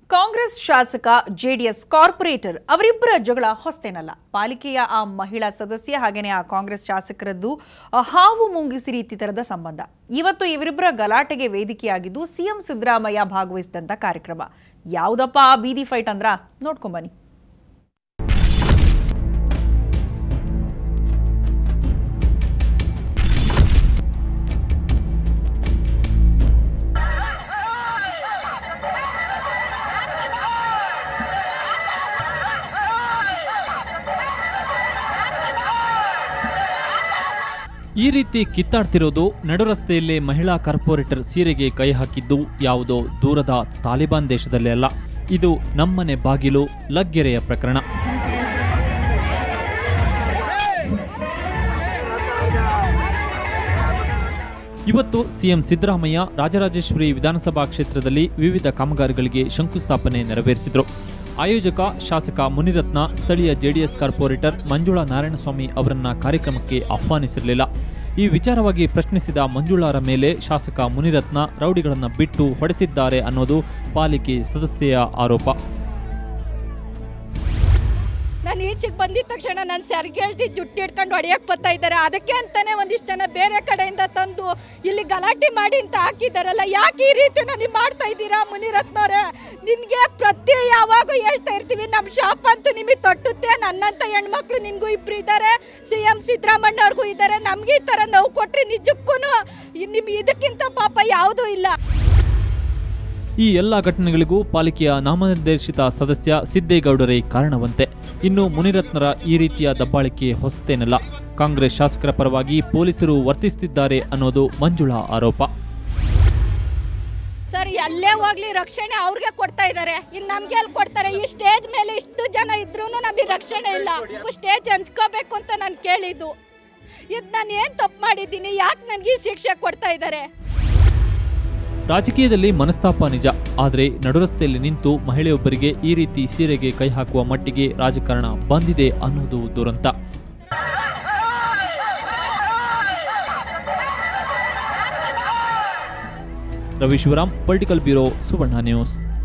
ಕಾಂಗ್ರೆಸ್ ಶಾಸಕ JDS corporate ಅವರಿಬ್ಬರ ಜಗಳ ಹೊಸ್ತೇನಲ್ಲ ಪಾಲಿಕೆಯ ಆ ಮಹಿಳಾ ಸದಸ್ಯ ಹಾಗೇನೆ ಆ ಕಾಂಗ್ರೆಸ್ ಶಾಸಕರದ್ದು ಆ, ಹಾವು ಮುಂಗಿಸಿ ರೀತಿ ತರದ ಸಂಬಂಧ ಇವತ್ತು ಇವರಿಬ್ಬರ ಗಲಾಟೆಗೆ ವೇದಿಕೆಯಾಗಿದ್ದು ಸಿಎಂ ಸಿದ್ದರಾಮಯ್ಯ ಭಾಗವಹಿಸಿದಂತ ಕಾರ್ಯಕ್ರಮ ಯಾವುದಪ್ಪ ಆ ಬೀದಿ ಫೈಟ್ ಅಂದ್ರ ನೋಡ್ಕೊಂಬನ್ನಿ ಈ ರೀತಿ ಕಿತ್ತಾಡ್ತಿರೋದು ನಡುರಸ್ತೆಯಲ್ಲೇ ಮಹಿಳಾ ಕಾರ್ಪೊರೇಟರ್ ಸೀರೆಗೆ ಕೈ ಹಾಕಿದ್ದು ಯಾವುದೋ ದೂರದ ತಾಲಿಬಾನ್ ದೇಶದಲ್ಲೇ ಅಲ್ಲ ಇದು ನಮ್ಮನೆ ಬಾಗಿಲು ಲಗ್ಗೆರೆಯ ಪ್ರಕರಣ ಇವತ್ತು ಸಿಎಂ ಸಿದ್ದರಾಮಯ್ಯ ರಾಜರಾಜೇಶ್ವರಿ ವಿಧಾನಸಭಾ ಕ್ಷೇತ್ರದಲ್ಲಿ ವಿವಿಧ ಕಾಮಗಾರಿಗಳಿಗೆ ಶಂಕುಸ್ಥಾಪನೆ ನೆರವೇರಿಸಿದರು ಆಯೋಜಕ ಶಾಸಕ ಮುನಿರತ್ನ ಸ್ಥಳೀಯ ಜೆಡಿಎಸ್ ಕಾರ್ಪೊರೇಟರ್ ಮಂಜುಳಾ ನಾರಾಯಣಸ್ವಾಮಿ ಅವರನ್ನ ಕಾರ್ಯಕ್ರಮಕ್ಕೆ ಆಹ್ವಾನಿಸಿರಲಿಲ್ಲ ಈ ವಿಚಾರವಾಗಿ ಪ್ರಶ್ನಿಸಿದ ಮಂಜುಳಾರ ಮೇಲೆ ಶಾಸಕ ಮುನಿರತ್ನ ರೌಡಿಗಳನ್ನು ಬಿಟ್ಟು ಹೊಡೆಸಿದ್ದಾರೆ ಅನ್ನೋದು ಪಾಲಿಕೆ ಸದಸ್ಯೆಯ ಆರೋಪ ನಾನು ಈಚೆಗೆ ಬಂದಿದ ತಕ್ಷಣ ನಾನು ಸೆರ್ಗೆಳ್ದು ಜುಟ್ಟು ಹಿಡ್ಕೊಂಡು ಹೊಡೆಯಕ್ಕೆ ಬರ್ತಾ ಇದ್ದಾರೆ ಅದಕ್ಕೆ ಅಂತಾನೆ ಒಂದಿಷ್ಟು ಜನ ಬೇರೆ ಕಡೆಯಿಂದ ತಂದು ಇಲ್ಲಿ ಗಲಾಟೆ ಮಾಡಿ ಅಂತ ಹಾಕಿದಾರಲ್ಲ ಯಾಕೆ ಈ ರೀತಿ ನನಗೆ ಮಾಡ್ತಾ ಇದ್ದೀರಾ ಮುನಿರತ್ನವ್ರೆ ನಿನಗೆ ಪ್ರತಿ ಯಾವಾಗೂ ಹೇಳ್ತಾ ಇರ್ತೀವಿ ನಮ್ಮ ಶಾಪ್ ಅಂತೂ ನಿಮಗೆ ತೊಟ್ಟುತ್ತೆ ನನ್ನಂಥ ಹೆಣ್ಮಕ್ಳು ನಿನಗೂ ಇಬ್ರು ಇದ್ದಾರೆ ಸಿ ಎಂ ಸಿದ್ದರಾಮಣ್ಣವ್ರಿಗೂ ಇದ್ದಾರೆ ನಮಗೆ ಈ ಥರ ನೋವು ಕೊಟ್ಟರೆ ನಿಜಕ್ಕೂ ನಿಮ್ಗೆ ಇದಕ್ಕಿಂತ ಪಾಪ ಯಾವುದೂ ಇಲ್ಲ ಈ ಎಲ್ಲ ಘಟನೆಗಳಿಗೂ ಪಾಲಿಕೆಯ ನಾಮನಿರ್ದೇಶಿತ ಸದಸ್ಯ ಸಿದ್ದೇಗೌಡರೇ ಕಾರಣವಂತೆ ಇನ್ನು ಮುನಿರತ್ನರ ಈ ರೀತಿಯ ದಬ್ಬಾಳಿಕೆ ಹೊಸತೇನಲ್ಲ ಕಾಂಗ್ರೆಸ್ ಶಾಸಕರ ಪರವಾಗಿ ಪೊಲೀಸರು ವರ್ತಿಸುತ್ತಿದ್ದಾರೆ ಅನ್ನೋದು ಮಂಜುಳಾ ಆರೋಪ ಸರ್ ಎಲ್ಲೇ ಹೋಗ್ಲಿ ರಕ್ಷಣೆ ಅವ್ರಿಗೆ ಕೊಡ್ತಾ ಇದ್ದಾರೆ ಇನ್ನು ನಮ್ಗೆ ಎಲ್ಲಿ ಕೊಡ್ತಾರೆ ಈ ಸ್ಟೇಜ್ ಮೇಲೆ ಇಷ್ಟು ಜನ ಇದ್ರೂ ನಮಗೆ ರಕ್ಷಣೆ ಇಲ್ಲ ಸ್ಟೇಜ್ ಹಂಚ್ಕೋಬೇಕು ಅಂತ ನಾನು ಕೇಳಿದ್ದು ಇದು ನಾನು ಏನು ತಪ್ಪು ಮಾಡಿದ್ದೀನಿ ಯಾಕೆ ನನಗೆ ಈ ಶಿಕ್ಷೆ ಕೊಡ್ತಾ ಇದ್ದಾರೆ ರಾಜಕೀಯದಲ್ಲಿ ಮನಸ್ತಾಪ ನಿಜ ಆದರೆ ನಡುರಸ್ತೆಯಲ್ಲಿ ನಿಂತು ಮಹಿಳೆಯೊಬ್ಬರಿಗೆ ಈ ರೀತಿ ಸೀರೆಗೆ ಕೈ ಹಾಕುವ ಮಟ್ಟಿಗೆ ರಾಜಕಾರಣ ಬಂದಿದೆ ಅನ್ನೋದು ದುರಂತ Ravi Shivaram political bureau Suvarna news